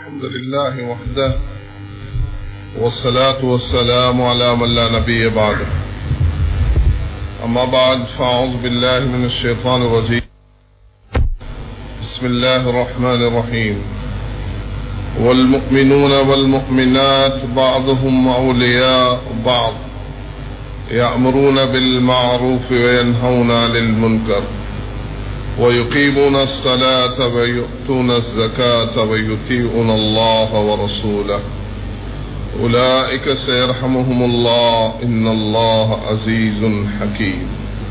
الحمد لله وحده والصلاة والسلام على من لا نبي بعده أما بعد فأعوذ بالله من الشيطان الرجيم بسم الله الرحمن الرحيم والمؤمنون والمؤمنات بعضهم أولياء بعض يأمرون بالمعروف وينهون عن المنكر ويقيمون الصلاة ويؤتون الزكاة ويطيعون الله ورسوله أولئك سيرحمهم الله إن الله عزيز حكيم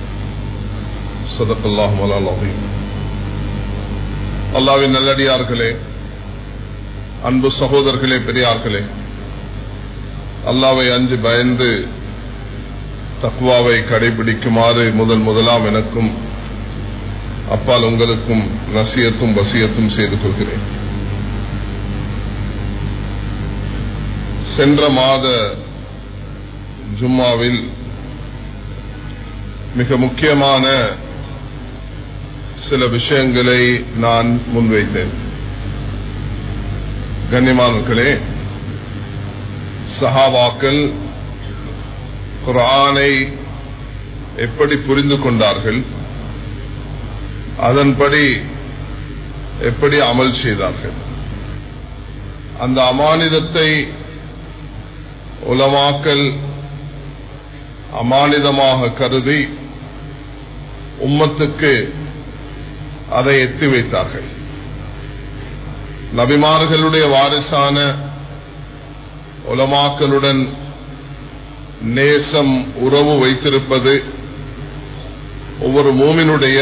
صدق الله مولانا العظيم அல்லாவின் நல்லடியார்களே அன்பு சகோதரர்களே பெரியார்களே அல்லாவை அஞ்சு பயந்து தக்குவாவை கடைபிடிக்குமாறு முதல் முதலாம் எனக்கும் அப்பால் உங்களுக்கும் நசியத்தும் வசியத்தும் செய்து கொள்கிறேன் சென்ற மாத ஜும்மாவில் மிக முக்கியமான சில விஷயங்களை நான் முன்வைத்தேன் கண்ணியமானர்களே சஹாவாக்கள் குரானை எப்படி புரிந்து கொண்டார்கள் அதன்படி எப்படி அமல் செய்தார்கள் அந்த அமானிதத்தை உலமாக்கல் அமானிதமாக கருதி உம்மத்துக்கு அதை எத்தி வைத்தார்கள் நபிமார்களுடைய வாரிசான உலமாக்களுடன் நேசம் உறவு வைத்திருப்பது ஒவ்வொரு மூமினுடைய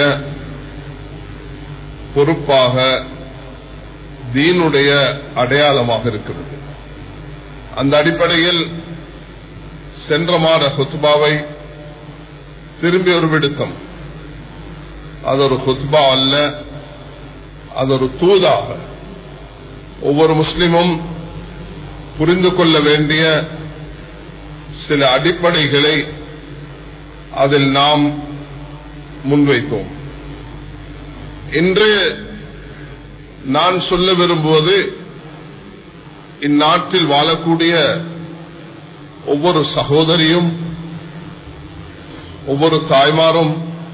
பொறுப்பாக தீனுடைய அடையாளமாக இருக்கிறது அந்த அடிப்படையில் சென்ற மாத ஹுத்பாவை திரும்பி ஒரு விடுத்தம் அது ஒரு ஹுத்பா அல்ல அது ஒரு தூதாக ஒவ்வொரு முஸ்லிமும் புரிந்து கொள்ள வேண்டிய சில அடிப்படைகளை அதில் நாம் முன்வைத்தோம் இன்று நான் சொல்ல விரும்புவது இந்நாட்டில் வாழக்கூடிய ஒவ்வொரு சகோதரியும் ஒவ்வொரு தாய்மாரும்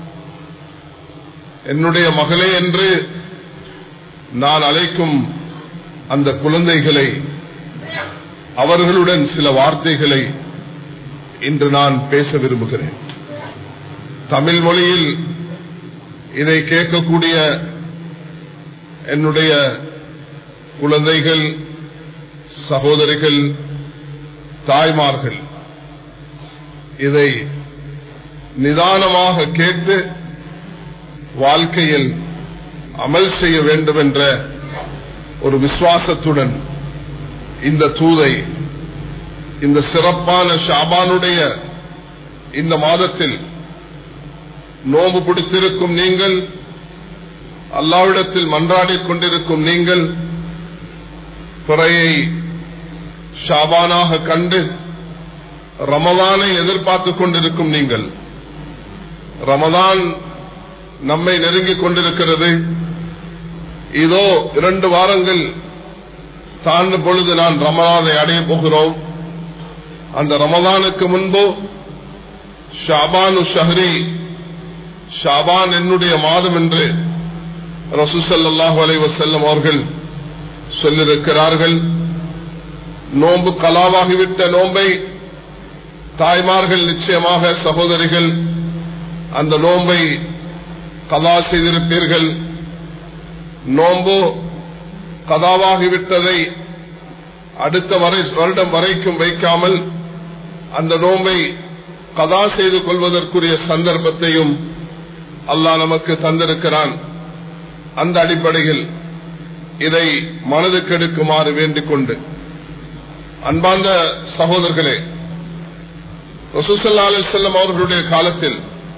என்னுடைய மகளே என்று நான் அழைக்கும் அந்த குழந்தைகளை அவர்களுடன் சில வார்த்தைகளை இன்று நான் பேச விரும்புகிறேன் தமிழ் மொழியில் இதை கேட்கக்கூடிய என்னுடைய குழந்தைகள் சகோதரிகள் தாய்மார்கள் இதை நிதானமாக கேட்டு வாழ்க்கையில் அமல் செய்ய வேண்டும் என்ற ஒரு விசுவாசத்துடன் இந்த தூதை இந்த சிறப்பான ஷாபானுடைய இந்த மாதத்தில் நோம்பு பிடித்திருக்கும் நீங்கள் அல்லாவிடத்தில் மன்றாடிக் கொண்டிருக்கும் நீங்கள் பிறையை ஷாபானாக கண்டு ரமதானை எதிர்பார்த்துக் கொண்டிருக்கும் நீங்கள் ரமதான் நம்மை நெருங்கிக் கொண்டிருக்கிறது இதோ இரண்டு வாரங்கள் தாழ்ந்த பொழுது நான் ரமதானை அடைய போகிறோம் அந்த ரமதானுக்கு முன்பு ஷாபானு ஷஹரி ஷாபான் என்னுடைய மாதம் என்று ரசூசல்லாஹு அலைவசல்லம் அவர்கள் சொல்லிருக்கிறார்கள் நோன்பு கலாவாகிவிட்ட நோன்பை தாய்மார்கள் நிச்சயமாக சகோதரிகள் அந்த நோன்பை கலா செய்திருப்பீர்கள் நோன்பு கதாவாகிவிட்டதை அடுத்த வரை வருடம் வரைக்கும் வைக்காமல் அந்த நோன்பை கதா செய்து கொள்வதற்குரிய சந்தர்ப்பத்தையும் அல்லாஹ் நமக்கு தந்திருக்கிறான் அந்த அடிப்படையில் இதை மனதுக்கு எடுக்குமாறு வேண்டிக் கொண்டு அன்பார்ந்த சகோதரர்களே ரசூசல்லா அலி செல்லம் அவர்களுடைய காலத்தில்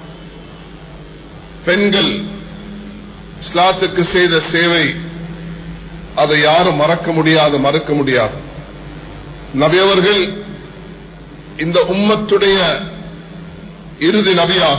பெண்கள் இஸ்லாத்துக்கு செய்த சேவை அதை யாரும் மறக்க முடியாது மறக்க முடியாது நபியவர்கள் இந்த உம்மத்துடைய இறுதி நபியாக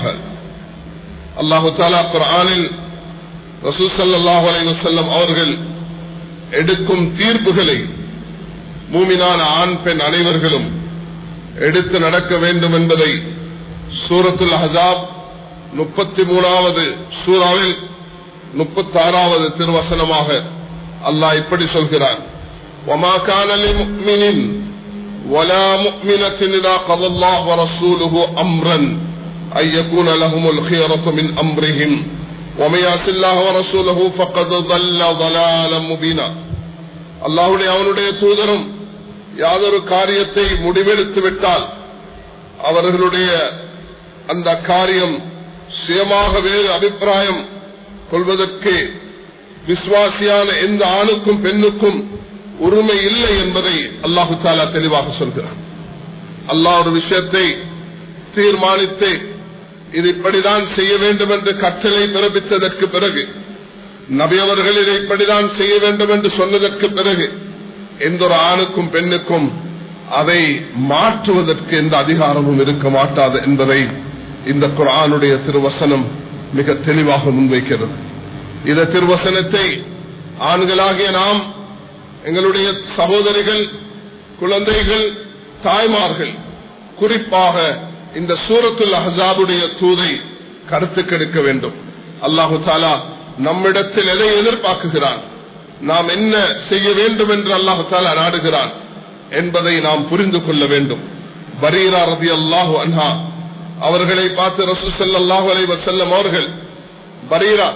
அல்லாஹு தாலா குரானில் ரசூசல்லாஹு அலை வசல்லம் அவர்கள் எடுக்கும் தீர்ப்புகளை மூமினான ஆண் பெண் அனைவர்களும் எடுத்து நடக்க வேண்டும் என்பதை சூரத்துல் ஹசாப் முப்பத்தி மூணாவது சூறாவில் முப்பத்தி ஆறாவது திருவசனமாக அல்லாஹ் இப்படி சொல்கிறான் وما كان لمؤمن ولا مؤمنة إذا قضى الله ورسوله أمرا أن يكون لهم الخيرة من أمرهم ومن يعص الله ورسوله فقد ضل ضلالا مبينا அல்லாஹுடைய அவனுடைய தூதரும் யாதொரு காரியத்தை முடிவெடுத்து விட்டால் அவர்களுடைய அந்த காரியம் சுயமாக வேறு அபிப்பிராயம் கொள்வதற்கு விசுவாசியான எந்த ஆணுக்கும் பெண்ணுக்கும் உரிமை இல்லை என்பதை அல்லாஹு தாலா தெளிவாக சொல்கிறான் அல்லாஹ் ஒரு விஷயத்தை தீர்மானித்து இது இப்படிதான் செய்ய வேண்டும் என்று கட்டளை பிறப்பித்ததற்கு பிறகு நபியவர்கள் இதை இப்படிதான் செய்ய வேண்டும் என்று சொன்னதற்கு பிறகு எந்த ஒரு ஆணுக்கும் பெண்ணுக்கும் அதை மாற்றுவதற்கு எந்த அதிகாரமும் இருக்க மாட்டாது என்பதை இந்த குரானுடைய திருவசனம் மிக தெளிவாக முன்வைக்கிறது இந்த திருவசனத்தை ஆண்களாகிய நாம் எங்களுடைய சகோதரிகள் குழந்தைகள் தாய்மார்கள் குறிப்பாக இந்த சூரத்துல் அஹாபுடைய தூதை கருத்து கெடுக்க வேண்டும் அல்லாஹு தாலா நம்மிடத்தில் எதை எதிர்பார்க்குகிறான் நாம் என்ன செய்ய வேண்டும் என்று அல்லாஹு தாலா நாடுகிறான் என்பதை நாம் புரிந்து கொள்ள வேண்டும் பரீரா ரதி அல்லாஹு அன்ஹா அவர்களை பார்த்து ரசூ சல்லாஹூ அலை வசல்லம் அவர்கள் பரீரா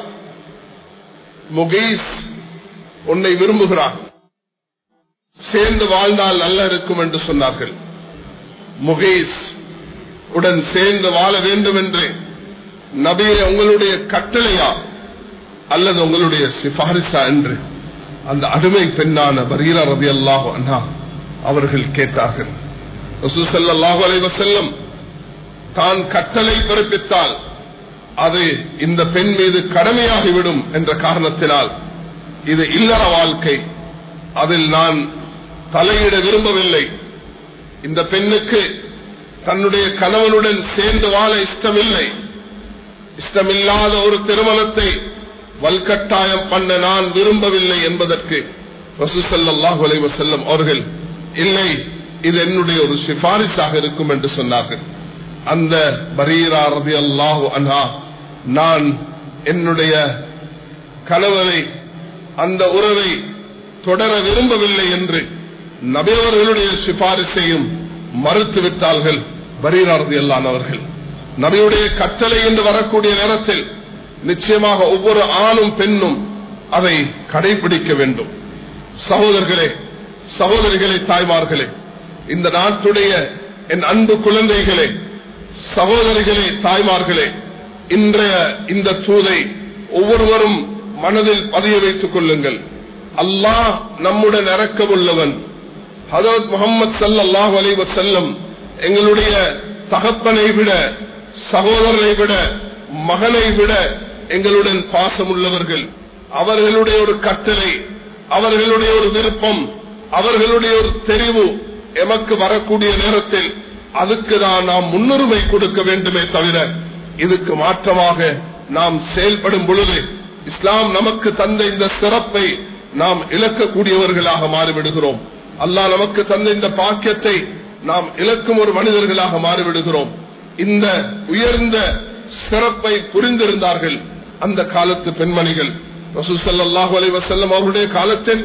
முகீஸ் உன்னை விரும்புகிறான் சேர்ந்து வாழ்ந்தால் நல்ல இருக்கும் என்று சொன்னார்கள் முகேஸ் உடன் சேர்ந்து வாழ வேண்டும் என்று நபியை உங்களுடைய கட்டளையா அல்லது உங்களுடைய சிபாரிசா என்று அந்த அடிமை பெண்ணான பரீரா ரதி அல்லாஹு அண்ணா அவர்கள் கேட்டார்கள் ரசூசல்லாஹு அலைவசல்லம் தான் கட்டளை பிறப்பித்தால் அது இந்த பெண் மீது கடமையாகிவிடும் என்ற காரணத்தினால் இது இல்லற வாழ்க்கை அதில் நான் தலையிட விரும்பவில்லை இந்த பெண்ணுக்கு தன்னுடைய கணவனுடன் சேர்ந்து வாழ இஷ்டமில்லை இஷ்டமில்லாத ஒரு திருமணத்தை வல்கட்டாயம் பண்ண நான் விரும்பவில்லை என்பதற்கு ரசூசல்லாஹு அலைவசல்லம் அவர்கள் இல்லை இது என்னுடைய ஒரு சிபாரிசாக இருக்கும் என்று சொன்னார்கள் அந்த பரீரா ரதி அல்லாஹு அன்ஹா நான் என்னுடைய கணவரை அந்த உறவை தொடர விரும்பவில்லை என்று நபியவர்களுடைய சிபாரிசையும் மறுத்துவிட்டார்கள் பரீராரதி அல்லானவர்கள் நபியுடைய கட்டளை என்று வரக்கூடிய நேரத்தில் நிச்சயமாக ஒவ்வொரு ஆணும் பெண்ணும் அதை கடைபிடிக்க வேண்டும் சகோதரர்களே சகோதரிகளே தாய்மார்களே இந்த நாட்டுடைய என் அன்பு குழந்தைகளே சகோதரிகளே தாய்மார்களே இன்றைய இந்த தூதை ஒவ்வொருவரும் மனதில் பதிய வைத்துக் கொள்ளுங்கள் அல்லாஹ் நம்முடன் இறக்க உள்ளவன் ஹதரத் முகமது சல்லாஹ் அலைவ செல்லம் எங்களுடைய தகப்பனை விட சகோதரனை விட மகனை விட எங்களுடன் பாசம் உள்ளவர்கள் அவர்களுடைய ஒரு கட்டளை அவர்களுடைய ஒரு விருப்பம் அவர்களுடைய ஒரு தெரிவு எமக்கு வரக்கூடிய நேரத்தில் அதுக்கு தான் நாம் முன்னுரிமை கொடுக்க வேண்டுமே தவிர இதுக்கு மாற்றமாக நாம் செயல்படும் பொழுது இஸ்லாம் நமக்கு தந்த இந்த சிறப்பை நாம் இழக்கக்கூடியவர்களாக மாறிவிடுகிறோம் அல்லாஹ் நமக்கு தந்த இந்த பாக்கியத்தை நாம் இழக்கும் ஒரு மனிதர்களாக மாறிவிடுகிறோம் இந்த உயர்ந்த சிறப்பை புரிந்திருந்தார்கள் அந்த காலத்து பெண்மணிகள் ரசூசல்லாஹு அலை வசல்லம் அவருடைய காலத்தில்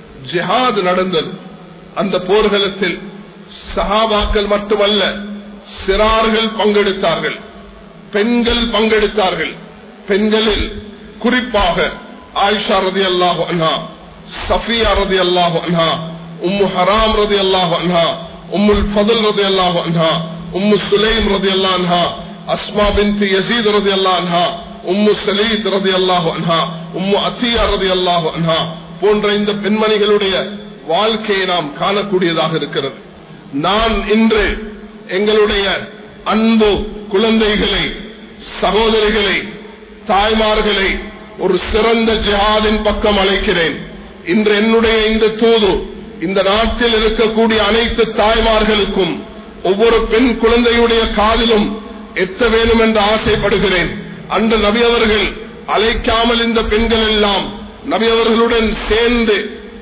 ஜிஹாத் நடந்தது அந்த போர்களத்தில் சஹாபாக்கள் மட்டுமல்ல சிறார்கள் பங்கெடுத்தார்கள் பெண்கள் பங்கெடுத்தார்கள் பெண்களில் குறிப்பாக ஆயிஷா ரதி அல்லாஹு அன்ஹா சஃபியா ரதி அல்லாஹு அன்ஹா உம்மு ஹராம் ரதி அல்லாஹு அன்ஹா உம்முல் ஃபதல் ரதி அல்லாஹு அன்ஹா உம்மு சுலைம் ரதி அல்லா அன்ஹா அஸ்மா பின்த் யசீத் ரதி அல்லா அன்ஹா உம்மு சலீத் ரதி அல்லாஹு அன்ஹா உம்மு அத்தியா ரதி அல்லாஹு அன்ஹா போன்ற இந்த பெண்மணிகளுடைய வாழ்க்கையை நாம் காணக்கூடியதாக இருக்கிறது நான் இன்று எங்களுடைய அன்பு குழந்தைகளை சகோதரிகளை தாய்மார்களை ஒரு சிறந்த ஜிஹாதின் பக்கம் அழைக்கிறேன் இன்று என்னுடைய இந்த தூது இந்த நாட்டில் இருக்கக்கூடிய அனைத்து தாய்மார்களுக்கும் ஒவ்வொரு பெண் குழந்தையுடைய காதிலும் எத்த வேணும் என்று ஆசைப்படுகிறேன் அன்று நபி அவர்கள் அழைக்காமல் இந்த பெண்கள் எல்லாம் நபி அவர்களுடன் சேர்ந்து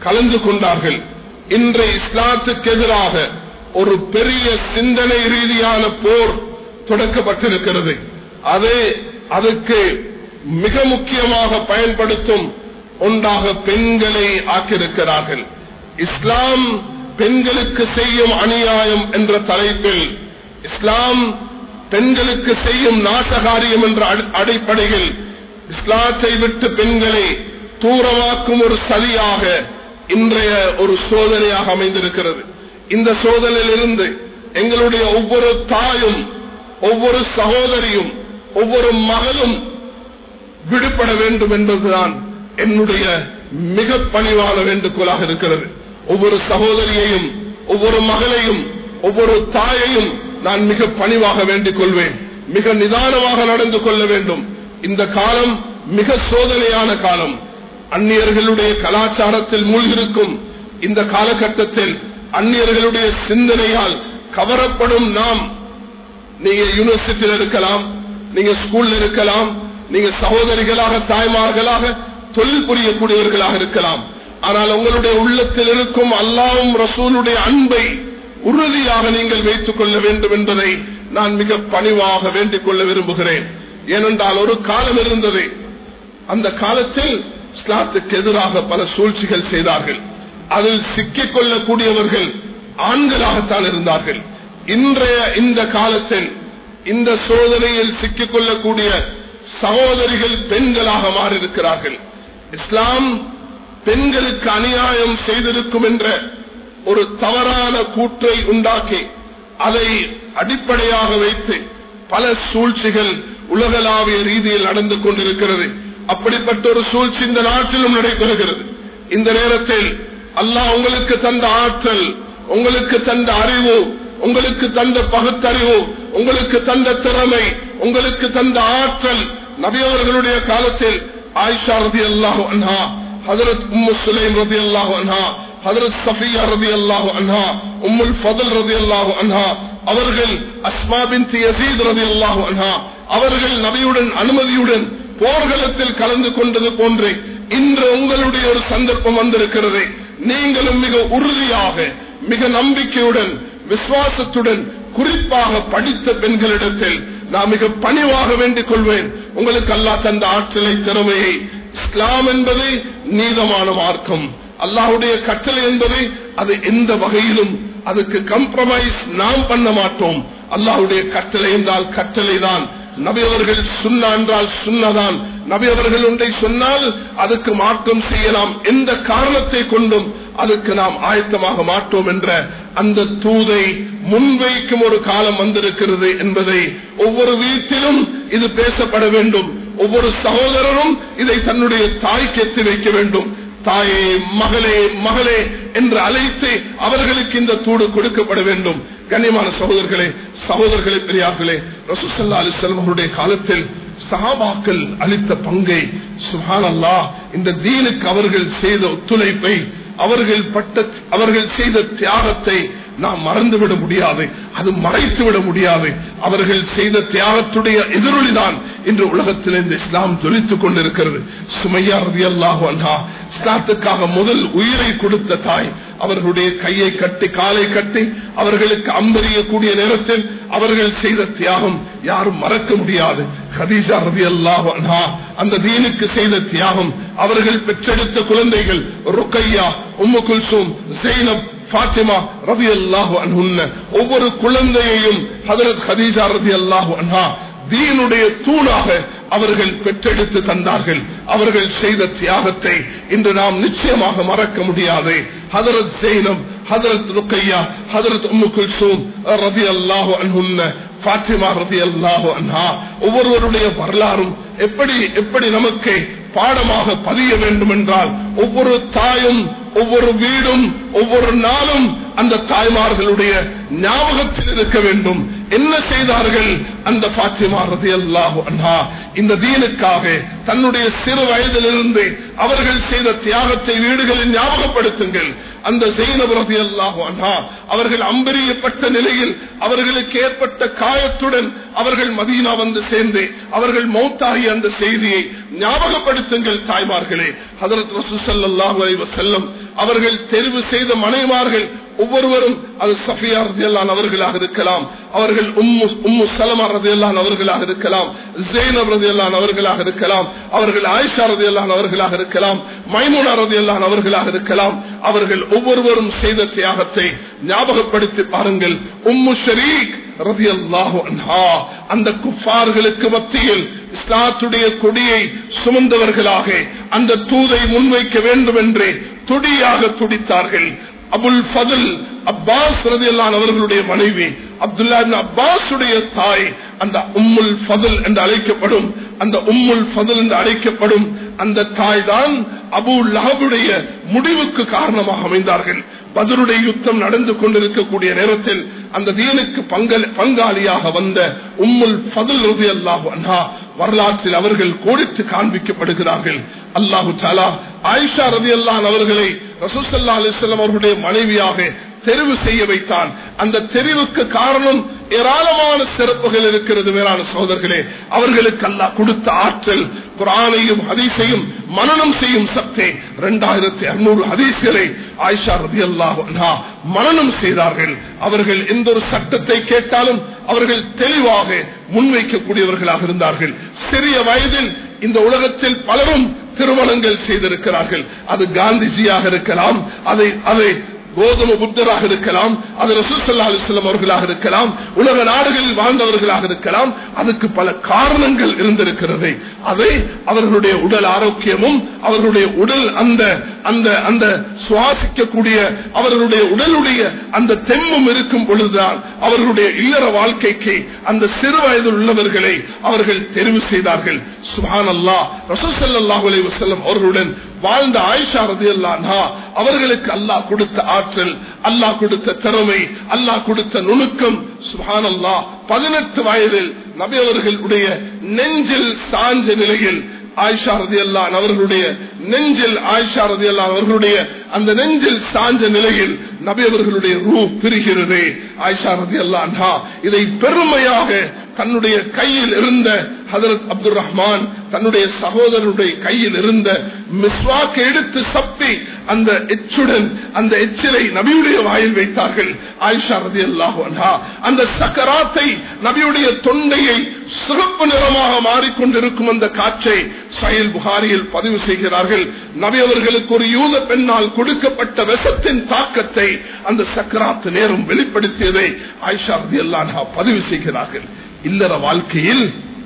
கலந்து கொண்டார்கள் இன்றைய இஸ்லாத்துக்கு எதிராக ஒரு பெரிய சிந்தனை ரீதியான போர் தொடக்கப்பட்டிருக்கிறது அது அதுக்கு மிக முக்கியமாக பயன்படுத்தும் ஒன்றாக பெண்களை ஆக்கியிருக்கிறார்கள் இஸ்லாம் பெண்களுக்கு செய்யும் அநியாயம் என்ற தலைப்பில் இஸ்லாம் பெண்களுக்கு செய்யும் நாசகாரியம் என்ற அடிப்படையில் இஸ்லாத்தை விட்டு பெண்களை தூரமாக்கும் ஒரு சதியாக இன்றைய ஒரு சோதனையாக அமைந்திருக்கிறது இந்த சோதனையிலிருந்து எங்களுடைய ஒவ்வொரு தாயும் ஒவ்வொரு சகோதரியும் ஒவ்வொரு மகளும் விடுபட வேண்டும் என்பதுதான் என்னுடைய மிக பணிவான வேண்டுகோளாக இருக்கிறது ஒவ்வொரு சகோதரியையும் ஒவ்வொரு மகளையும் ஒவ்வொரு தாயையும் நான் மிக பணிவாக வேண்டிக் கொள்வேன் மிக நிதானமாக நடந்து கொள்ள வேண்டும் இந்த காலம் மிக சோதனையான காலம் அந்நியர்களுடைய கலாச்சாரத்தில் மூழ்கிருக்கும் இந்த காலகட்டத்தில் அந்நியர்களுடைய சிந்தனையால் கவரப்படும் நாம் நீங்க யூனிவர்சிட்டியில் இருக்கலாம் நீங்க ஸ்கூல்ல இருக்கலாம் நீங்க சகோதரிகளாக தாய்மார்களாக தொழில் புரியக்கூடியவர்களாக இருக்கலாம் ஆனால் உங்களுடைய உள்ளத்தில் இருக்கும் அல்லாவும் ரசூலுடைய அன்பை உறுதியாக நீங்கள் வைத்துக் கொள்ள வேண்டும் என்பதை நான் மிக பணிவாக வேண்டிக் கொள்ள விரும்புகிறேன் ஏனென்றால் ஒரு காலம் இருந்தது அந்த காலத்தில் இஸ்லாத்துக்கு எதிராக பல சூழ்ச்சிகள் செய்தார்கள் அதில் சிக்கிக் கொள்ளக்கூடியவர்கள் ஆண்களாகத்தான் இருந்தார்கள் இன்றைய இந்த காலத்தில் இந்த சோதனையில் சிக்கிக் கொள்ளக்கூடிய சகோதரிகள் பெண்களாக மாறியிருக்கிறார்கள் இஸ்லாம் பெண்களுக்கு அநியாயம் செய்திருக்கும் என்ற ஒரு தவறான கூற்றை உண்டாக்கி அதை அடிப்படையாக வைத்து பல சூழ்ச்சிகள் உலகளாவிய ரீதியில் நடந்து கொண்டிருக்கிறது அப்படிப்பட்ட ஒரு சூழ்ச்சி இந்த நாட்டிலும் நடைபெறுகிறது இந்த நேரத்தில் அல்லாஹ் உங்களுக்கு தந்த ஆற்றல் உங்களுக்கு தந்த அறிவு உங்களுக்கு தந்த பகுத்தறிவு உங்களுக்கு தந்த திறமை உங்களுக்கு தந்த ஆற்றல் நபியவர்களுடைய காலத்தில் ஆயிஷா ரதி அல்லாஹு அன்ஹா ஹதரத் உம்மு சுலைம் ரதி அல்லாஹு அன்ஹா ஹதரத் சஃபியா ரதி அல்லாஹு அன்ஹா உம்முல் ஃபதல் ரதி அல்லாஹு அன்ஹா அவர்கள் அஸ்மா பின் யசீத் ரதி அல்லாஹு அன்ஹா அவர்கள் நபியுடன் அனுமதியுடன் போர்களத்தில் கலந்து கொண்டது போன்று இன்று உங்களுடைய ஒரு சந்தர்ப்பம் வந்திருக்கிறது நீங்களும் மிக உறுதியாக மிக நம்பிக்கையுடன் விசுவாசத்துடன் குறிப்பாக படித்த பெண்களிடத்தில் நான் மிக பணிவாக வேண்டிக் கொள்வேன் உங்களுக்கு அல்லா தந்த ஆற்றலை திறமையை இஸ்லாம் என்பது நீதமான மார்க்கம் அல்லாஹுடைய கட்டளை என்பது அது எந்த வகையிலும் அதுக்கு கம்ப்ரமைஸ் நாம் பண்ண மாட்டோம் அல்லாஹுடைய கட்டளை என்றால் கட்டளை தான் நபி அவர்கள் சுண்ணா என்றால் சுண்ணதான் நபி அவர்கள் ஒன்றை சொன்னால் அதுக்கு மாற்றம் செய்யலாம் எந்த காரணத்தை கொண்டும் அதுக்கு நாம் ஆயத்தமாக மாட்டோம் என்ற அந்த தூதை முன்வைக்கும் ஒரு காலம் வந்திருக்கிறது என்பதை ஒவ்வொரு வீட்டிலும் இது பேசப்பட வேண்டும் ஒவ்வொரு சகோதரரும் இதை தன்னுடைய தாய்க்கு எத்தி வைக்க வேண்டும் தாயே மகளே மகளே என்று அழைத்து அவர்களுக்கு இந்த தூடு கொடுக்கப்பட வேண்டும் கண்ணியமான சகோதரர்களே சகோதரர்களே பெரியார்களே ரசூசல்லா அலி செல்வர்களுடைய காலத்தில் சஹாபாக்கள் அளித்த பங்கை சுஹான் அல்லா இந்த தீனுக்கு அவர்கள் செய்த ஒத்துழைப்பை அவர்கள் பட்ட அவர்கள் செய்த தியாகத்தை நாம் மறந்துவிட முடியாது அது மறைத்து விட முடியாது அவர்கள் செய்த தியாகத்துடைய எதிரொலிதான் இன்று உலகத்தில் இந்த இஸ்லாம் ஜொலித்துக் கொண்டிருக்கிறது சுமையா ரதி அல்லாஹு அன்ஹா இஸ்லாத்துக்காக முதல் உயிரை கொடுத்த தாய் அவர்களுடைய கையை கட்டி காலை கட்டி அவர்களுக்கு அம்பெறியக்கூடிய நேரத்தில் அவர்கள் செய்த தியாகம் யாரும் மறக்க முடியாது ஹதீஜா ரதி அல்லாஹு அன்ஹா அந்த தீனுக்கு செய்த தியாகம் அவர்கள் பெற்றெடுத்த குழந்தைகள் ருக்கையா உம்மு குல்சூம் ஜெய்னப் பாத்திமா ரவி அல்லாஹு அன்ஹுன்ன ஒவ்வொரு குழந்தையையும் ஹதரத் ஹதீஜா ரதி அல்லாஹு அன்ஹா தீனுடைய தூணாக அவர்கள் பெற்றெடுத்து தந்தார்கள் அவர்கள் செய்த தியாகத்தை இன்று நாம் நிச்சயமாக மறக்க முடியாது ஹதரத் ஜெயினம் ஹதரத் ருக்கையா ஹதரத் உம்மு குல்சூம் ரதி அல்லாஹு அன்ஹுன்ன பாத்திமா ரதி அல்லாஹு அன்ஹா ஒவ்வொருவருடைய வரலாறும் எப்படி எப்படி நமக்கு பாடமாக பதிய வேண்டும் என்றால் ஒவ்வொரு தாயும் ஒவ்வொரு வீடும் ஒவ்வொரு நாளும் அந்த தாய்மார்களுடைய ஞாபகத்தில் இருக்க வேண்டும் என்ன செய்தார்கள் அந்த பாத்திமா ரதி அல்லாஹு அண்ணா இந்த தீனுக்காக தன்னுடைய சிறு வயதிலிருந்து அவர்கள் செய்த தியாகத்தை வீடுகளில் ஞாபகப்படுத்துங்கள் அந்த ஜெயினப் ரதி அல்லாஹு அண்ணா அவர்கள் அம்பெறியப்பட்ட நிலையில் அவர்களுக்கு ஏற்பட்ட காயத்துடன் அவர்கள் மதீனா வந்து சேர்ந்து அவர்கள் மௌத்தாகி அந்த செய்தியை ஞாபகப்படுத்துங்கள் தாய்மார்களே ஹதரத் ரசூசல்லாஹு அலைஹி வஸல்லம் அவர்கள் தெரிவு செய்த மனைமார்கள் ஒவ்வொருவரும் அது சஃபியா ரதியல்லான் அவர்களாக இருக்கலாம் அவர்கள் உம்மு உம்மு சலமா ரதியல்லான் அவர்களாக இருக்கலாம் ஜெயினப் ரதியல்லான் அவர்களாக இருக்கலாம் அவர்கள் ஆயிஷா ரதியல்லான் அவர்களாக இருக்கலாம் மைமுனா ரதியல்லான் அவர்களாக இருக்கலாம் அவர்கள் ஒவ்வொருவரும் செய்த தியாகத்தை ஞாபகப்படுத்தி பாருங்கள் உம்மு ஷரீக் ரதியல்லாஹு அன்ஹா அந்த குஃபார்களுக்கு மத்தியில் இஸ்லாத்துடைய கொடியை சுமந்தவர்களாக அந்த தூதை முன்வைக்க வேண்டும் என்று துடியாக துடித்தார்கள் அபுல் ஃபதுல் அப்பாஸ் ரதியல்லான் அவர்களுடைய மனைவி அப்துல்லா அப்பாஸுடைய தாய் அந்த உம்முல் ஃபதுல் என்று அழைக்கப்படும் அந்த உம்முல் ஃபதுல் என்று அழைக்கப்படும் அந்த தாய் தான் அபு லஹபுடைய முடிவுக்கு காரணமாக அமைந்தார்கள் பதிலுடைய யுத்தம் நடந்து கொண்டிருக்கக்கூடிய நேரத்தில் அந்த தீனுக்கு பங்காளியாக வந்த உம்முல் ஃபதுல் ரவி அல்லாஹு அண்ணா வரலாற்றில் அவர்கள் கோடித்து காண்பிக்கப்படுகிறார்கள் அல்லாஹு சாலா ஆயிஷா ரவி அல்லான் அவர்களை ரசூசல்லா அலிஸ்லாம் அவர்களுடைய மனைவியாக தெரிவு செய்ய வைத்தான் அந்த தெரிவுக்கு காரணம் ஏராளமான சிறப்புகள் இருக்கிறது மேலான சகோதரர்களே அவர்களுக்கு அல்லா கொடுத்த ஆற்றல் குரானையும் ஹதீஸையும் மனநம் செய்யும் சக்தி இரண்டாயிரத்தி அறுநூறு ஹதீஸ்களை ஆயிஷா ரதி அல்லாஹ் மனநம் செய்தார்கள் அவர்கள் எந்த ஒரு சட்டத்தை கேட்டாலும் அவர்கள் தெளிவாக முன்வைக்கக்கூடியவர்களாக இருந்தார்கள் சிறிய வயதில் இந்த உலகத்தில் பலரும் திருமணங்கள் செய்திருக்கிறார்கள் அது காந்திஜியாக இருக்கலாம் அதை அதை கோதம புத்தராக இருக்கலாம் அது ரசூசல்லா அலிஸ்லாம் அவர்களாக இருக்கலாம் உலக நாடுகளில் வாழ்ந்தவர்களாக இருக்கலாம் அதுக்கு பல காரணங்கள் இருந்திருக்கிறது அதை அவர்களுடைய உடல் ஆரோக்கியமும் அவர்களுடைய உடல் அந்த அந்த அந்த சுவாசிக்கக்கூடிய அவர்களுடைய உடலுடைய அந்த தெம்மும் இருக்கும் பொழுதுதான் அவர்களுடைய இல்லற வாழ்க்கைக்கு அந்த சிறு வயதில் உள்ளவர்களை அவர்கள் தெரிவு செய்தார்கள் சுபான் அல்லா ரசூசல்லாஹ் அலி வசல்லம் அவர்களுடன் வாழ்ந்த ஆயிஷா ரதி அல்லா அவர்களுக்கு அல்லாஹ் கொடுத்த ஆற்றல் அல்லாஹ் கொடுத்த திறமை அல்லாஹ் கொடுத்த நுணுக்கம் சுபான் அல்லா பதினெட்டு வயதில் நபி அவர்களுடைய நெஞ்சில் சாஞ்ச நிலையில் ஆயிஷா ரதி அல்லான் அவர்களுடைய நெஞ்சில் ஆயிஷா ரதி அல்லான் அவர்களுடைய அந்த நெஞ்சில் சாஞ்ச நிலையில் நபி அவர்களுடைய ரூ பிரிகிறது ஆயிஷா ரதி அல்லான்ஹா இதை பெருமையாக தன்னுடைய கையில் இருந்த ஹதரத் அப்துல் ரஹ்மான் தன்னுடைய சகோதரனுடைய கையில் இருந்த மிஸ்வாக்கு எடுத்து சப்பி அந்த எச்சுடன் அந்த எச்சிலை நபியுடைய வாயில் வைத்தார்கள் ஆயிஷா ரதி அல்லாஹா அந்த சக்கராத்தை நபியுடைய தொண்டையை சிறப்பு நிறமாக மாறிக்கொண்டிருக்கும் அந்த காற்றை சயல் புகாரியில் பதிவு செய்கிறார்கள் நபி அவர்களுக்கு ஒரு யூத பெண்ணால் கொடுக்கப்பட்ட விஷத்தின் தாக்கத்தை அந்த சக்கராத்து நேரம் வெளிப்படுத்தியதை ஆயிஷா ரதி அல்லாஹா பதிவு செய்கிறார்கள் இல்லற வாழ்க்கையில்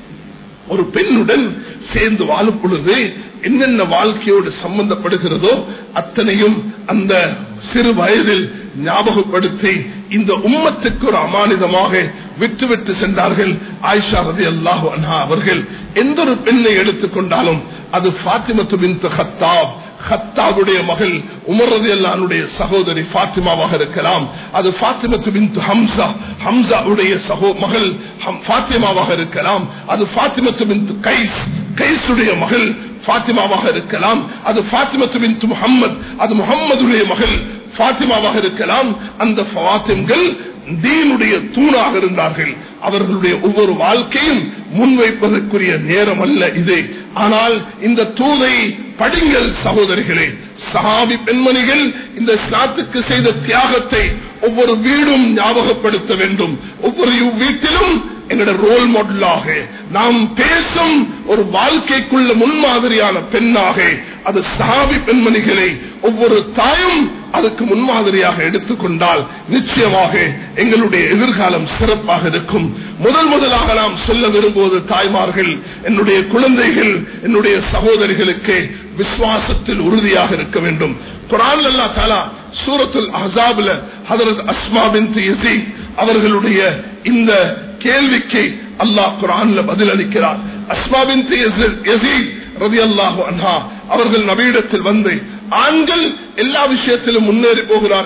ஒரு பெண்ணுடன் சேர்ந்து வாழும் பொழுது என்னென்ன வாழ்க்கையோடு சம்பந்தப்படுகிறதோ அத்தனையும் அந்த சிறு வயதில் ஞாபகப்படுத்தி இந்த உம்மத்துக்கு ஒரு அமானிதமாக விட்டு விட்டு சென்றார்கள் ஆயிஷா ரதி அல்லாஹு அன்ஹா அவர்கள் எந்த ஒரு பெண்ணை எடுத்துக்கொண்டாலும் அது பாத்திமத்து பின் ஹத்தாப் ஹத்தாவுடைய மகள் உமரது அல்லானுடைய சகோதரி பாத்திமாவாக இருக்கலாம் அது பாத்திமத்து பின் ஹம்சா ஹம்சாவுடைய சகோ மகள் பாத்திமாவாக இருக்கலாம் அது பாத்திமத்து பின் கைஸ் கைசுடைய மகள் பாத்திமாவாக இருக்கலாம் அது பாத்திமத்து பின் முகம்மது அது முகம்மதுடைய மகள் பாத்திமாவாக இருக்கலாம் அந்த பாத்திம்கள் தீனுடைய தூணாக இருந்தார்கள் அவர்களுடைய ஒவ்வொரு வாழ்க்கையும் முன்வைப்பதற்குரிய நேரம் அல்ல இது ஆனால் இந்த தூதை படிங்கள் சகோதரிகளே சஹாபி பெண்மணிகள் இந்த ஸ்நாத்துக்கு செய்த தியாகத்தை ஒவ்வொரு வீடும் ஞாபகப்படுத்த வேண்டும் ஒவ்வொரு வீட்டிலும் எங்களோட ரோல் மாடலாக நாம் பேசும் ஒரு வாழ்க்கைக்குள்ள முன்மாதிரியான பெண்ணாக அது சாவி பெண்மணிகளை ஒவ்வொரு தாயும் அதுக்கு முன்மாதிரியாக எடுத்துக்கொண்டால் நிச்சயமாக எங்களுடைய எதிர்காலம் சிறப்பாக இருக்கும் முதல் முதலாக நாம் சொல்ல விரும்புவது தாய்மார்கள் என்னுடைய குழந்தைகள் என்னுடைய சகோதரிகளுக்கு விசுவாசத்தில் உறுதியாக இருக்க வேண்டும் குரான் அல்லா தாலா சூரத்துல் அஹாப்ல ஹதரத் அஸ்மா பின் அவர்களுடைய இந்த கேள்விக்கு அல்லாஹ் குரான்ல பதில் அளிக்கிறார் அஸ்மா பின் ரவி அல்லாஹு அன்ஹா அவர்கள் நபீடத்தில் வந்து ஆண்கள் எல்லா விஷயத்திலும் முன்னேறி போகிறார்கள்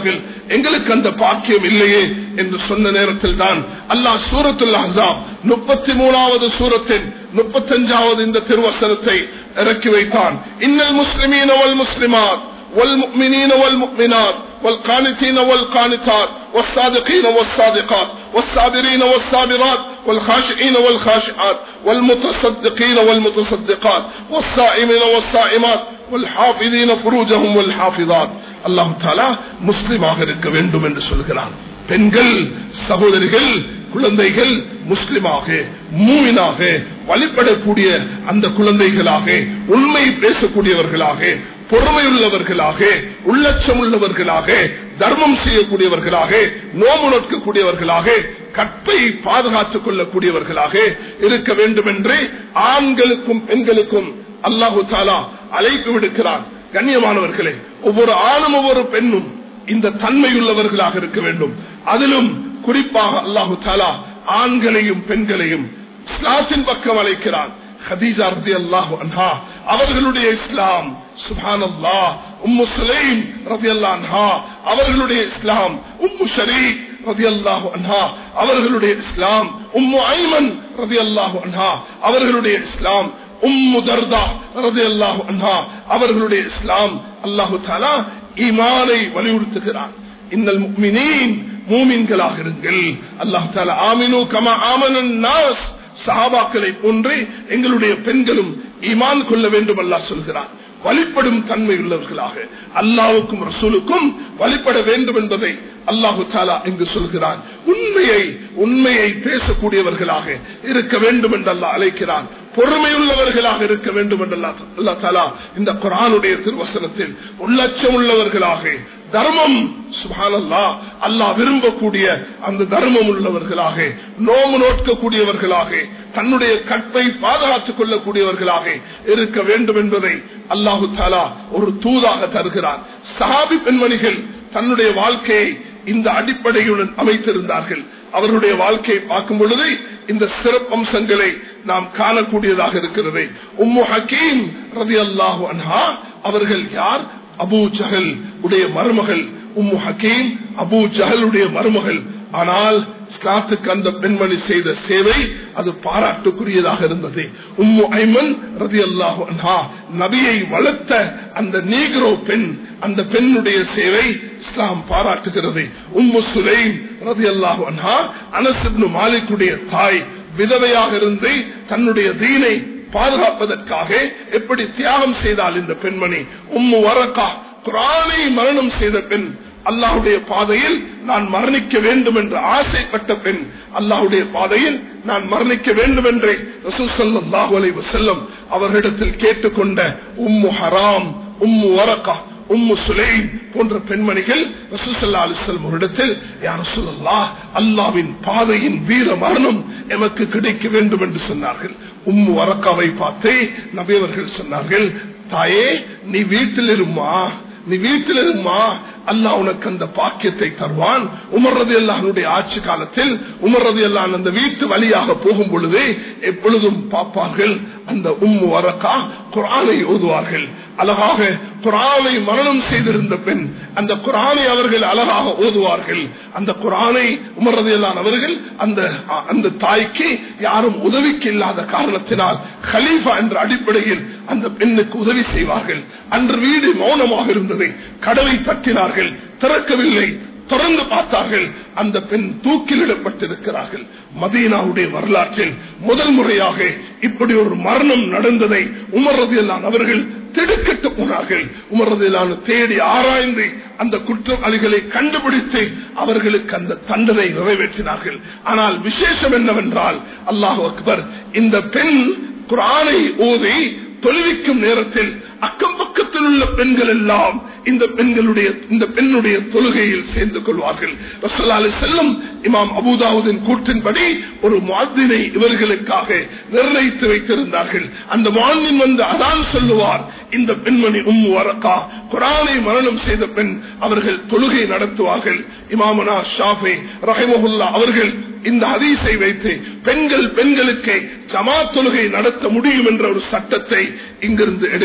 எங்களுக்கு அந்த பாக்கியம் இல்லையே என்று சொன்ன நேரத்தில் தான் அல்லாஹ் சூரத்துல் அஹாப் முப்பத்தி மூணாவது சூரத்தின் முப்பத்தஞ்சாவது இந்த திருவசனத்தை இறக்கி வைத்தான் இன்னல் முஸ்லிமீன வல் முஸ்லிமாத் والمؤمنين والمؤمنات والقانتين والقانتات والصادقين والصادقات والصابرين والصابرات والخاشعين والخاشعات والمتصدقين والمتصدقات والصائمين والصائمات والحافظين فروجهم والحافظات الله تعالى مسلமாக இருக்க வேண்டும் என்று சொல்கிறான் பெண்கள் சகோதரிகள் குழந்தைகள் முஸ்லிமாக மூமினாக வழிபடக்கூடிய அந்த குழந்தைகளாக உண்மை பேசக்கூடியவர்களாக பொறுமையுள்ளவர்களாக உள்ளச்சம் உள்ளவர்களாக தர்மம் செய்யக்கூடியவர்களாக நோம்பு நோக்கக்கூடியவர்களாக கற்பை பாதுகாத்துக் கொள்ளக்கூடியவர்களாக இருக்க வேண்டும் என்று ஆண்களுக்கும் பெண்களுக்கும் அல்லாஹு தாலா அழைப்பு விடுக்கிறான் கண்ணியமானவர்களே ஒவ்வொரு ஆணும் ஒவ்வொரு பெண்ணும் இந்த தன்மையுள்ளவர்களாக இருக்க வேண்டும் அதிலும் குறிப்பாக அல்லாஹு தாலா ஆண்களையும் பெண்களையும் இஸ்லாத்தின் பக்கம் அழைக்கிறான் ஹதீஜா ரதி அல்லாஹு அன்ஹா அவர்களுடைய இஸ்லாம் சுபான் அல்லா உம்மு சுலைம் ரதி அல்லா அன்ஹா அவர்களுடைய இஸ்லாம் உம்மு ஷரீக் ரதி அல்லாஹு அன்ஹா அவர்களுடைய இஸ்லாம் உம்மு ஐமன் ரதி அல்லாஹு அன்ஹா அவர்களுடைய இஸ்லாம் உம்மு தர்தா ரதி அல்லாஹு அன்ஹா அவர்களுடைய இஸ்லாம் அல்லாஹு தாலா ஈமானை வலியுறுத்துகிறான் இன்னல் முக்மினீன் மூமின்களாக இருங்கள் அல்லாஹ் தாலா ஆமினு கமா ஆமனன் நாஸ் சஹாபாக்களை போன்றே எங்களுடைய பெண்களும் ஈமான் கொள்ள வேண்டும் அல்லாஹ் சொல்கிறான் வழிபடும் தன்மை உள்ளவர்களாக அல்லாவுக்கும் ரசூலுக்கும் வழிபட வேண்டும் என்பதை அல்லாஹு தாலா இங்கு சொல்கிறான் உண்மையை உண்மையை பேசக்கூடியவர்களாக இருக்க வேண்டும் என்று அல்லாஹ் அழைக்கிறான் பொறுமையுள்ளவர்களாக இருக்க வேண்டும் என்று அல்லா தாலா இந்த குரானுடைய திருவசனத்தில் உள்ளச்சம் உள்ளவர்களாக தர்மம் சுபானல்லா அல்லாஹ் விரும்பக்கூடிய அந்த தர்மம் உள்ளவர்களாக நோம்பு நோக்கக்கூடியவர்களாக தன்னுடைய கற்பை பாதுகாத்துக் கொள்ளக்கூடியவர்களாக இருக்க வேண்டும் என்பதை அல்லாஹு தாலா ஒரு தூதாக தருகிறார் சஹாபி பெண்மணிகள் தன்னுடைய வாழ்க்கையை இந்த அடிப்படையுடன் அமைத்திருந்தார்கள் அவருடைய வாழ்க்கையை பார்க்கும் பொழுது இந்த சிறப்பம்சங்களை நாம் காணக்கூடியதாக இருக்கிறது உம்மு ஹக்கீம் ரவி அல்லாஹு அன்ஹா அவர்கள் யார் அபு ஜஹல் உடைய மருமகள் உம்மு ஹக்கீம் அபு ஜஹலுடைய மருமகள் ஆனால் இஸ்லாத்துக்கு அந்த பெண்மணி செய்த சேவை அது பாராட்டுக்குரியதாக இருந்தது உம்மு ஐமன் ரதி அல்லாஹு அன்ஹா நபியை வளர்த்த அந்த நீக்ரோ பெண் அந்த பெண்ணுடைய சேவை இஸ்லாம் பாராட்டுகிறது உம்மு சுலைம் ரதி அல்லாஹு அன்ஹா அனசிப்னு மாலிக்குடைய தாய் விதவையாக இருந்து தன்னுடைய தீனை பாதுகாப்பதற்காக எப்படி தியாகம் செய்தால் இந்த பெண்மணி உம்மு வரக்கா குரானை மரணம் செய்த பெண் அல்லாஹுடைய பாதையில் நான் மரணிக்க வேண்டும் என்று ஆசைப்பட்ட பெண் அல்லாஹுடைய பாதையில் நான் மரணிக்க வேண்டும் என்றே ரசூசல்லாஹு அலை வசல்லம் அவர்களிடத்தில் கேட்டுக்கொண்ட உம்மு ஹராம் உம்மு வரக்கா உம்மு சுலைம் போன்ற பெண்மணிகள் ரசூசல்லா அலிசல்லம் ஒரு இடத்தில் யார் சொல்லல்லா அல்லாவின் பாதையின் வீர மரணம் எமக்கு கிடைக்க வேண்டும் என்று சொன்னார்கள் உம்மு வரக்காவை பார்த்தே நபியவர்கள் சொன்னார்கள் தாயே நீ வீட்டில் இருமா நீ வீட்டில் இருமா அல்லாஹ் உனக்கு அந்த பாக்கியத்தை தருவான் உமர்றது அல்லாஹனுடைய ஆட்சி காலத்தில் உமர்றது எல்லாம் அந்த வீட்டு வழியாக போகும் பொழுது எப்பொழுதும் பார்ப்பார்கள் அந்த உம்மு வரக்கா குரானை ஓதுவார்கள் அழகாக குரானை மரணம் செய்திருந்த பெண் அந்த குரானை அவர்கள் அழகாக ஓதுவார்கள் அந்த குரானை உமர்றது எல்லாம் அவர்கள் அந்த அந்த தாய்க்கு யாரும் உதவிக்கு இல்லாத காரணத்தினால் ஹலீஃபா என்ற அடிப்படையில் அந்த பெண்ணுக்கு உதவி செய்வார்கள் அன்று வீடு மௌனமாக இருந்தது கடவை தட்டினார்கள் திறக்கவில்லை தொடர்ந்து பார்த்தார்கள் அந்த பெண் தூக்கிலிடப்பட்டிருக்கிறார்கள் மதீனாவுடைய வரலாற்றில் முதல் முறையாக இப்படி ஒரு மரணம் நடந்ததை உமர்றதியெல்லாம் அவர்கள் திடுக்கிட்டு போனார்கள் உமர்றதியெல்லாம் தேடி ஆராய்ந்து அந்த குற்றவாளிகளை கண்டுபிடித்து அவர்களுக்கு அந்த தண்டனை நிறைவேற்றினார்கள் ஆனால் விசேஷம் என்னவென்றால் அல்லாஹு அக்பர் இந்த பெண் குரானை ஓதி தொழுவிக்கும் நேரத்தில் அக்கம் பக்கத்தில் உள்ள பெண்கள் எல்லாம் இந்த பெண்களுடைய இந்த பெண்ணுடைய தொழுகையில் சேர்ந்து கொள்வார்கள் ரசல்லாலி செல்லும் இமாம் அபுதாவுதின் கூற்றின்படி ஒரு மாதினை இவர்களுக்காக நிர்ணயித்து வைத்திருந்தார்கள் அந்த மாநின் வந்து அதான் சொல்லுவார் இந்த பெண்மணி உம் வரக்கா குரானை மரணம் செய்த பெண் அவர்கள் தொழுகை நடத்துவார்கள் இமாமனா ஷாஃபே ரஹிமஹுல்லா அவர்கள் இந்த ஹதீஸை வைத்து பெண்கள் பெண்களுக்கு ஜமா தொழுகை நடத்த முடியும் என்ற ஒரு சட்டத்தை இங்கிருந்து எடுக்கிறார்கள்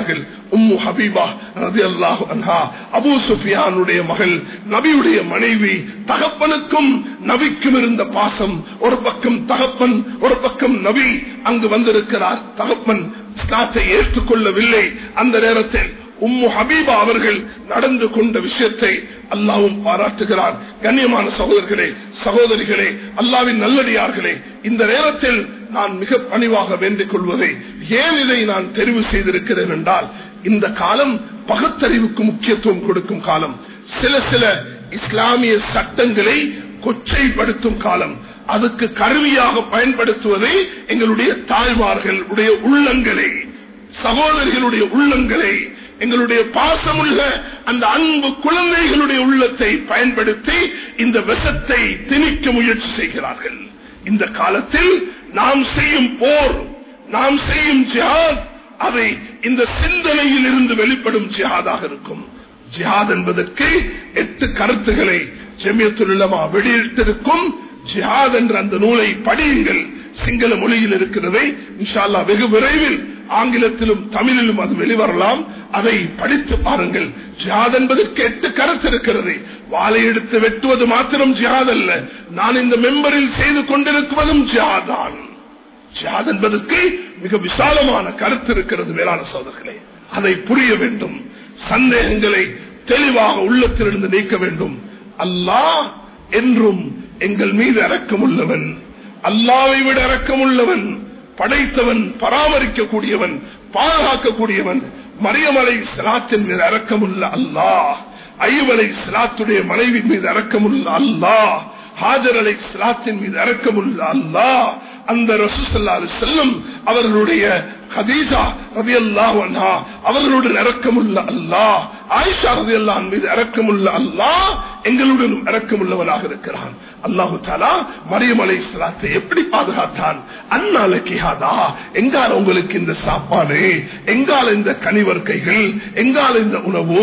இருக்கிறார்கள் உம்மு ஹபீபா ரதி அல்லாஹு அன்ஹா அபூ சுஃபியானுடைய மகள் நபியுடைய மனைவி தகப்பனுக்கும் நபிக்கும் இருந்த பாசம் ஒரு பக்கம் தகப்பன் ஒரு பக்கம் நபி அங்கு வந்திருக்கிறார் தகப்பன் இஸ்லாத்தை ஏற்றுக்கொள்ளவில்லை அந்த நேரத்தில் உம்மு ஹபீபா அவர்கள் நடந்து கொண்ட விஷயத்தை அல்லாவும் பாராட்டுகிறார் கண்ணியமான சகோதரர்களே சகோதரிகளே அல்லாவின் நல்லடியார்களே இந்த நேரத்தில் நான் மிக பணிவாக வேண்டிக் கொள்வதை ஏன் இதை நான் தெரிவு செய்திருக்கிறேன் என்றால் இந்த காலம் பகுத்தறிவுக்கு முக்கியத்துவம் கொடுக்கும் காலம் சில சில இஸ்லாமிய சட்டங்களை கொச்சைப்படுத்தும் காலம் அதுக்கு கருவியாக பயன்படுத்துவதை எங்களுடைய தாய்மார்கள் உடைய உள்ளங்களை சகோதரிகளுடைய உள்ளங்களை எங்களுடைய பாசமுள்ள அந்த அன்பு குழந்தைகளுடைய உள்ளத்தை பயன்படுத்தி இந்த விஷத்தை திணிக்க முயற்சி செய்கிறார்கள் இந்த காலத்தில் நாம் செய்யும் போர் நாம் செய்யும் ஜிஹாத் அதை இந்த சிந்தனையில் இருந்து வெளிப்படும் ஜிஹாதாக இருக்கும் ஜிஹாத் என்பதற்கு எட்டு கருத்துக்களை ஜெமியத்துலமா வெளியிட்டிருக்கும் ஜிஹாத் என்ற அந்த நூலை படியுங்கள் சிங்கள மொழியில் இருக்கிறதை இன்ஷால்லா வெகு விரைவில் ஆங்கிலத்திலும் தமிழிலும் அது வெளிவரலாம் அதை படித்து பாருங்கள் ஜிஹாத் என்பதற்கு எட்டு கருத்து இருக்கிறது வாழை எடுத்து வெட்டுவது மாத்திரம் ஜிஹாத் அல்ல நான் இந்த மெம்பரில் செய்து கொண்டிருக்குவதும் ஜிஹாத் தான் ஜிஹாத் என்பதற்கு மிக விசாலமான கருத்து இருக்கிறது வேளாண் சோதர்களே அதை புரிய வேண்டும் சந்தேகங்களை தெளிவாக உள்ளத்திலிருந்து நீக்க வேண்டும் அல்லாஹ் என்றும் எங்கள் மீது இரக்கமுள்ளவன் அல்லாவை விட இரக்கமுள்ளவன் படைத்தவன் பராமரிக்கக்கூடியவன் பாதுகாக்கக்கூடியவன் மரியமலை சிலாத்தின் மீது இரக்கமுள்ள அல்லாஹ் ஐவலை சிலாத்துடைய மனைவி மீது இரக்கமுள்ள அல்லாஹ் ஹாஜர் அலை சிலாத்தின் மீது இரக்கமுள்ள அல்லாஹ் அந்த ரசூசல்லாது செல்லும் அவர்களுடைய ஹதீஜா ரவி அல்லாஹ் அவர்களுடன் இறக்கமுள்ள அல்லாஹ் ஆயிஷா ரவி அல்லாஹ் மீது இறக்கமுள்ள அல்லாஹ் எங்களுடன் இறக்கமுள்ளவனாக இருக்கிறான் அல்லாஹு தாலா மரியம் அலை சலாத்தை எப்படி பாதுகாத்தான் அந்நாள கிஹாதா எங்கால உங்களுக்கு இந்த சாப்பாடு எங்கால இந்த கனிவர்க்கைகள் எங்கால இந்த உணவு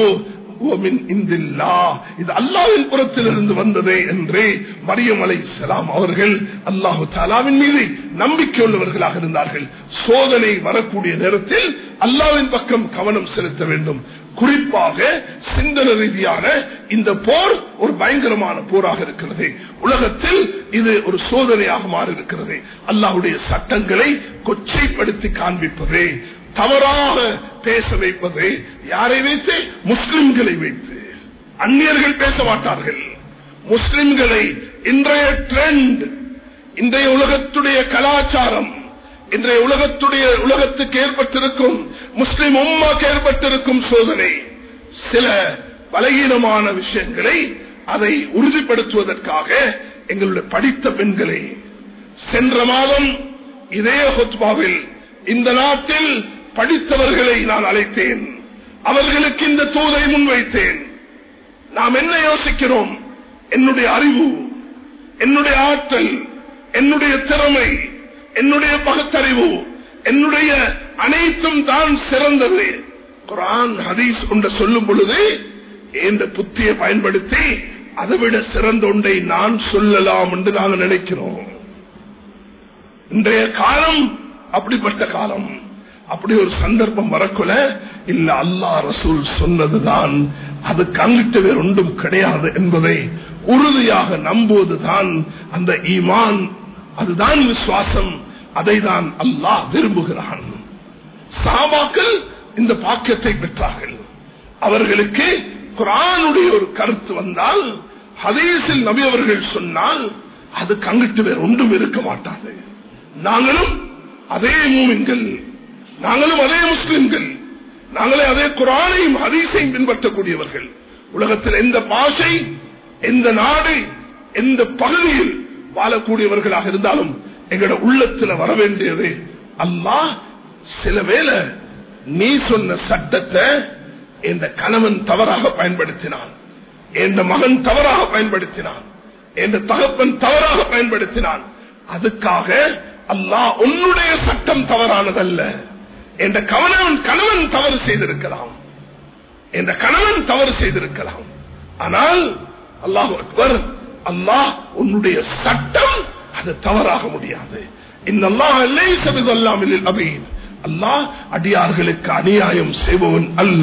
இது அல்லாவின் புறத்திலிருந்து வந்ததே என்று மரியம் அலை சலாம் அவர்கள் அல்லாஹு தாலாவின் மீது நம்பிக்கை உள்ளவர்களாக இருந்தார்கள் சோதனை வரக்கூடிய நேரத்தில் அல்லாவின் பக்கம் கவனம் செலுத்த வேண்டும் குறிப்பாக சிந்தன ரீதியான இந்த போர் ஒரு பயங்கரமான போராக இருக்கிறது உலகத்தில் இது ஒரு சோதனையாக மாறி இருக்கிறது அல்லாஹுடைய சட்டங்களை கொச்சைப்படுத்தி காண்பிப்பது தவறாக பேச வைப்பது யாரை வைத்து முஸ்லிம்களை வைத்து அந்நியர்கள் பேச மாட்டார்கள் முஸ்லிம்களை இன்றைய ட்ரெண்ட் இன்றைய உலகத்துடைய கலாச்சாரம் இன்றைய உலகத்துடைய உலகத்துக்கு ஏற்பட்டிருக்கும் முஸ்லிம் உம்மாக்கு ஏற்பட்டிருக்கும் சோதனை சில பலகீனமான விஷயங்களை அதை உறுதிப்படுத்துவதற்காக எங்களுடைய படித்த பெண்களை சென்ற மாதம் இதே ஹொத்பாவில் இந்த நாட்டில் படித்தவர்களை நான் அழைத்தேன் அவர்களுக்கு இந்த தூதை முன்வைத்தேன் நாம் என்ன யோசிக்கிறோம் என்னுடைய அறிவு என்னுடைய ஆற்றல் என்னுடைய திறமை என்னுடைய பகுத்தறிவு என்னுடைய அனைத்தும் தான் சிறந்தது குரான் ஹதீஸ் ஒன்று சொல்லும் பொழுது என்ற புத்தியை பயன்படுத்தி அதை விட சிறந்த ஒன்றை நான் சொல்லலாம் என்று நாங்கள் நினைக்கிறோம் இன்றைய காலம் அப்படிப்பட்ட காலம் அப்படி ஒரு சந்தர்ப்பம் வரக்குல இல்ல அல்லா ரசூல் சொன்னதுதான் அது கண்ணிட்டு வேறு ஒன்றும் கிடையாது என்பதை உறுதியாக நம்புவதுதான் அந்த ஈமான் அதுதான் விசுவாசம் அதை தான் அல்லாஹ் விரும்புகிறான் சாபாக்கள் இந்த பாக்கியத்தை பெற்றார்கள் அவர்களுக்கு குரானுடைய ஒரு கருத்து வந்தால் ஹதீஸில் நபி அவர்கள் சொன்னால் அது கங்கிட்டு வேறு ஒன்றும் இருக்க மாட்டாது நாங்களும் அதே மூமின்கள் நாங்களும் அதே முஸ்லிம்கள் நாங்களே அதே குரானையும் ஹதீஸையும் பின்பற்றக்கூடியவர்கள் உலகத்தில் எந்த பாஷை எந்த நாடு எந்த பகுதியில் வாழக்கூடியவர்களாக இருந்தாலும் எங்களோட உள்ளத்தில் வர வேண்டியது அல்லாஹ் சில வேளை நீ சொன்ன சட்டத்தை எந்த கணவன் தவறாக பயன்படுத்தினான் எந்த மகன் தவறாக பயன்படுத்தினான் எந்த தகப்பன் தவறாக பயன்படுத்தினான் அதுக்காக அல்லாஹ் உன்னுடைய சட்டம் தவறானதல்ல என்ற கணவன் கணவன் தவறு செய்திருக்கலாம் என்ற கணவன் தவறு செய்திருக்கலாம் ஆனால் அல்லாஹ் அக்பர் அல்லாஹ் உன்னுடைய சட்டம் அது தவறாக முடியாது அல்லாஹ் அடியார்களுக்கு அநியாயம் செய்பவன் அல்ல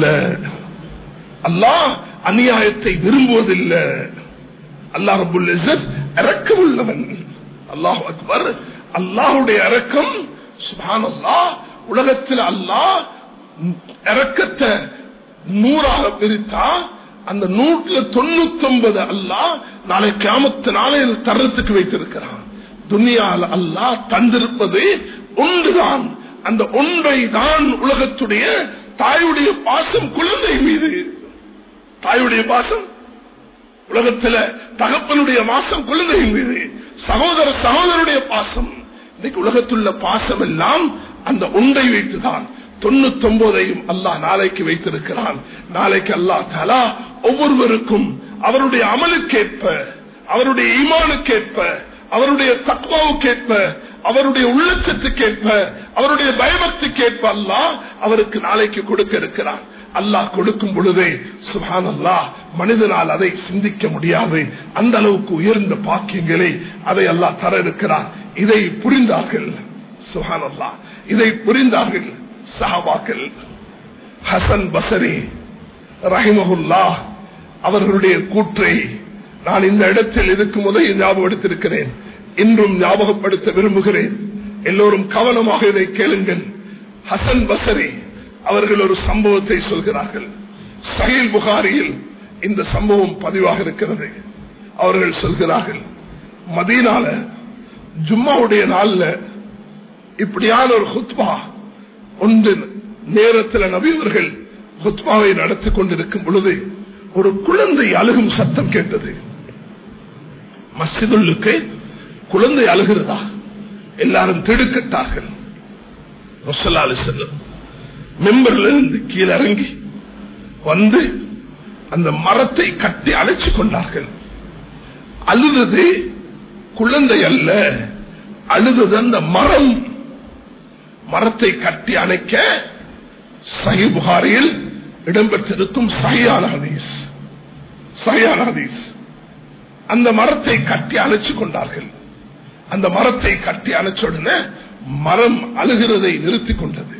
அல்லாஹ் அநியாயத்தை விரும்புவதில்லை அல்லாஹ் ரபுல் இறக்கம் உள்ளவன் அல்லாஹ் அக்பர் அல்லாஹுடைய இறக்கம் சுபான் அல்லாஹ் உலகத்தில் அல்லாஹ் இறக்கத்தை நூறாக பிரித்தா அந்த நூற்றுல தொண்ணூத்தி ஒன்பது அல்லாஹ் நாளை கிராமத்து நாளையில் தரத்துக்கு வைத்திருக்கிறான் துனியால் அல்லாஹ் தந்திருப்பது ஒன்றுதான் அந்த ஒன்றை தான் உலகத்துடைய தாயுடைய பாசம் குழந்தை மீது தாயுடைய பாசம் உலகத்துல தகப்பனுடைய மாசம் குழந்தையின் மீது சகோதர சகோதரனுடைய பாசம் இன்னைக்கு உலகத்துள்ள பாசம் எல்லாம் அந்த ஒன்றை வைத்துதான் தொண்ணூத்தி ஒன்பதையும் அல்லாஹ் நாளைக்கு வைத்திருக்கிறான் நாளைக்கு அல்லாஹ் தலா ஒவ்வொருவருக்கும் அவருடைய அமலுக்கேற்ப அவருடைய ஈமானுக்கேற்ப அவருடைய தத்வாவுக்கேற்ப அவருடைய உள்ளச்சத்துக்கேற்ப அவருடைய பயபக்திக்கேற்ப அல்லாஹ் அவருக்கு நாளைக்கு கொடுக்க இருக்கிறான் அல்லாஹ் கொடுக்கும் பொழுதே சுபான் அல்லாஹ் மனிதனால் அதை சிந்திக்க முடியாது அந்த அளவுக்கு உயர்ந்த பாக்கியங்களை அதை அல்லாஹ் தர இருக்கிறான் இதை புரிந்தார்கள் சுபான் அல்லாஹ் இதை புரிந்தார்கள் சஹாபாக்கள் ஹசன் பசரி ரஹிமஹுல்லா அவர்களுடைய கூற்றை நான் இந்த இடத்தில் இருக்கும் போதே ஞாபகப்படுத்திருக்கிறேன் இன்றும் ஞாபகப்படுத்த விரும்புகிறேன் எல்லோரும் கவனமாக இதை கேளுங்கள் ஹசன் பசரி அவர்கள் ஒரு சம்பவத்தை சொல்கிறார்கள் சஹீல் புகாரியில் இந்த சம்பவம் பதிவாக இருக்கிறது அவர்கள் சொல்கிறார்கள் மதீனால ஜும்மாவுடைய நாள்ல இப்படியான ஒரு ஹுத்பா ஒன்று நேரத்தில் நபியவர்கள் ஹுத்பாவை நடத்தி கொண்டிருக்கும் பொழுது ஒரு குழந்தை அழுகும் சத்தம் கேட்டது மஸ்ஜிதுள்ளுக்கு குழந்தை அழுகிறதா எல்லாரும் திடுக்கிட்டார்கள் ரசலாலு செல்லும் மெம்பர்ல இருந்து கீழே இறங்கி வந்து அந்த மரத்தை கட்டி அழைச்சு கொண்டார்கள் அழுதது குழந்தை அல்ல அழுதது அந்த மரம் மரத்தை கட்டி அணைக்க சஹி புகாரியில் இடம்பெற்றிருக்கும் சஹியான ஹதீஸ் சஹியான ஹதீஸ் அந்த மரத்தை கட்டி அணைச்சு கொண்டார்கள் அந்த மரத்தை கட்டி அணைச்ச உடனே மரம் அழுகிறதை நிறுத்திக் கொண்டது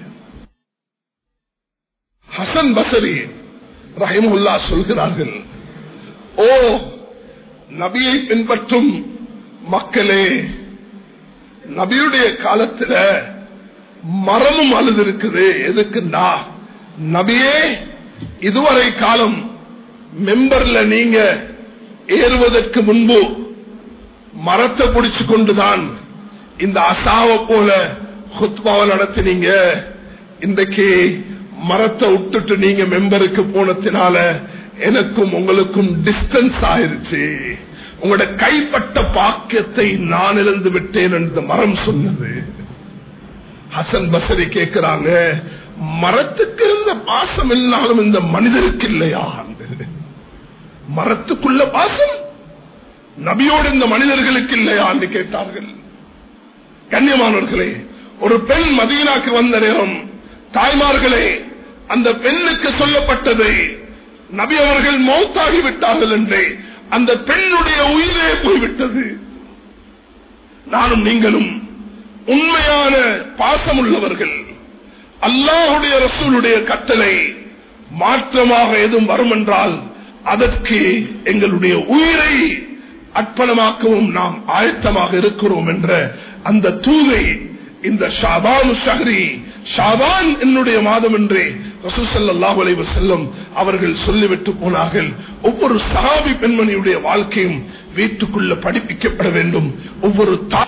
ஹசன் பசரி ரஹிமுல்லா சொல்கிறார்கள் ஓ நபியை பின்பற்றும் மக்களே நபியுடைய காலத்தில் மரமும் அழுது இருக்குது எதுக்குன்னா நபியே இதுவரை காலம் மெம்பர்ல நீங்க ஏறுவதற்கு முன்பு மரத்தை பிடிச்சு கொண்டுதான் இந்த அசாவை போல ஹுத்பாவை நடத்தினீங்க இன்றைக்கு மரத்தை விட்டுட்டு நீங்க மெம்பருக்கு போனதுனால எனக்கும் உங்களுக்கும் டிஸ்டன்ஸ் ஆயிருச்சு உங்களோட கைப்பட்ட பாக்கியத்தை நான் இழந்து விட்டேன் என்று மரம் சொன்னது ஹசன் பசரி கேட்கிறாங்க மரத்துக்கு இருந்த பாசம் இல்லாலும் இந்த மனிதருக்கு இல்லையா மரத்துக்குள்ள பாசம் நபியோடு இந்த மனிதர்களுக்கு இல்லையா என்று கேட்டார்கள் கண்ணியமானவர்களே ஒரு பெண் மதீனாக்கு வந்த நேரம் தாய்மார்களே அந்த பெண்ணுக்கு சொல்லப்பட்டது நபி அவர்கள் மௌத்தாகி விட்டார்கள் என்று அந்த பெண்ணுடைய உயிரே போய்விட்டது நானும் நீங்களும் உண்மையான பாசம் உள்ளவர்கள் அல்லாஹுடைய ரசூலுடைய கட்டளை மாற்றமாக எதுவும் வரும் என்றால் அதற்கு எங்களுடைய உயிரை அர்ப்பணமாக்கவும் நாம் ஆயத்தமாக இருக்கிறோம் என்ற அந்த தூதை இந்த ஷாபான் ஷஹரி ஷாபான் என்னுடைய மாதம் என்றே ரசூசல்லாஹ் அலைவ செல்லும் அவர்கள் சொல்லிவிட்டு போனார்கள் ஒவ்வொரு சஹாபி பெண்மணியுடைய வாழ்க்கையும் வீட்டுக்குள்ள படிப்பிக்கப்பட வேண்டும் ஒவ்வொரு